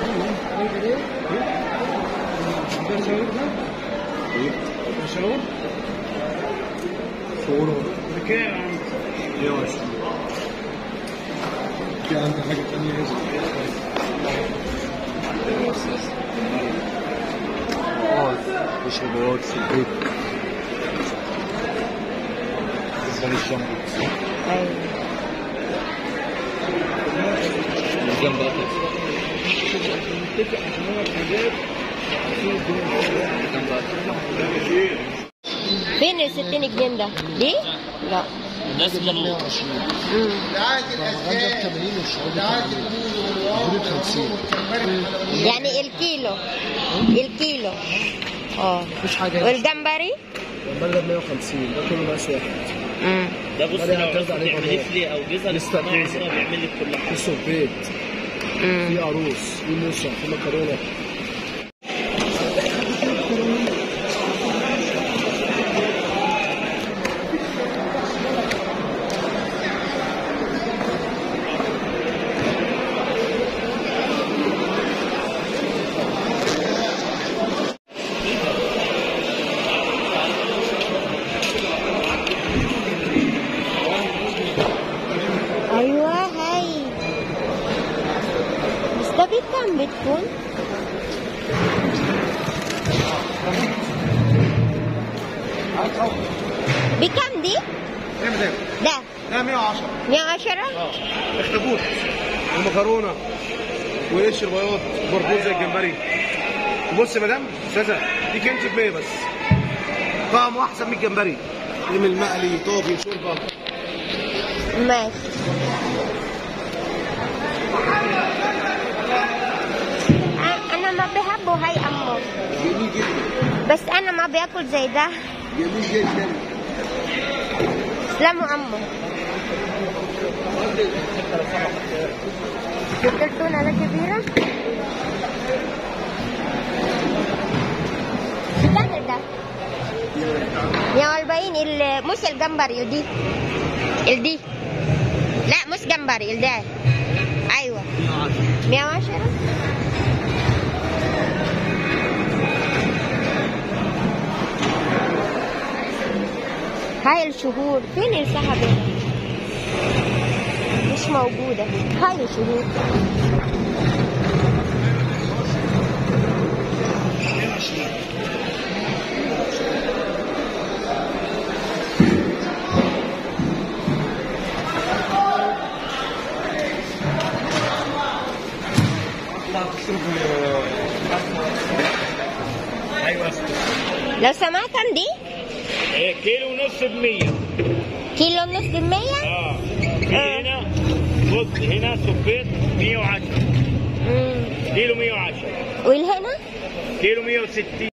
ده شاور ده؟ ده شاور؟ شاور بكام عندك؟ 120 في عندي حاجة تانية هذا اه مش البوات في البيت بالنسبة للجامبو ايوه الجامبو نتفق عشان هو الحاجات فين ال 60 جنيه ده؟ دي؟ لا الناس اللي 120 امم غنجة 80 والشعور 50 يعني الكيلو الكيلو اه مفيش حاجة والجمبري؟ المبلغ 150 ده كله مقاس واحد امم ده بص بدأ لو يعترض عايز عليه تعمل بابا. لي او جزء لسه الاصطناعي بيزا. كده بيعمل لك كل في حاجه سوربيت امم في عروس في موسى في مكرونة ايوه هاي بس ده بكام بتكون؟ بكام دي؟ ايه ده؟ ده ده 110 110 اه اخطبوط ومكرونه وقرش البياض بربوط زي الجمبري بص يا مدام استاذه دي كنت ب 100 بس طعمه احسن من الجمبري من المقلي طاجن شوربه ماشي أ- انا ما بحبه هاي امه جميل جدا بس انا ما باكل زي ده جميل جدا تسلموا امه جبت التونة على كبيرة بكام ده؟ 140 ال- مش الجمبري دي الدي لا مش جمبري الده ايوه 110 هاي الشهور فين السحبة مش موجودة هاي الشهور ايوه لو سمحت كم دي إيه، كيلو ونص ب 100 كيلو ونص بمية اه في هنا بص هنا صبيت 110 مم. كيلو 110 والهنا كيلو 160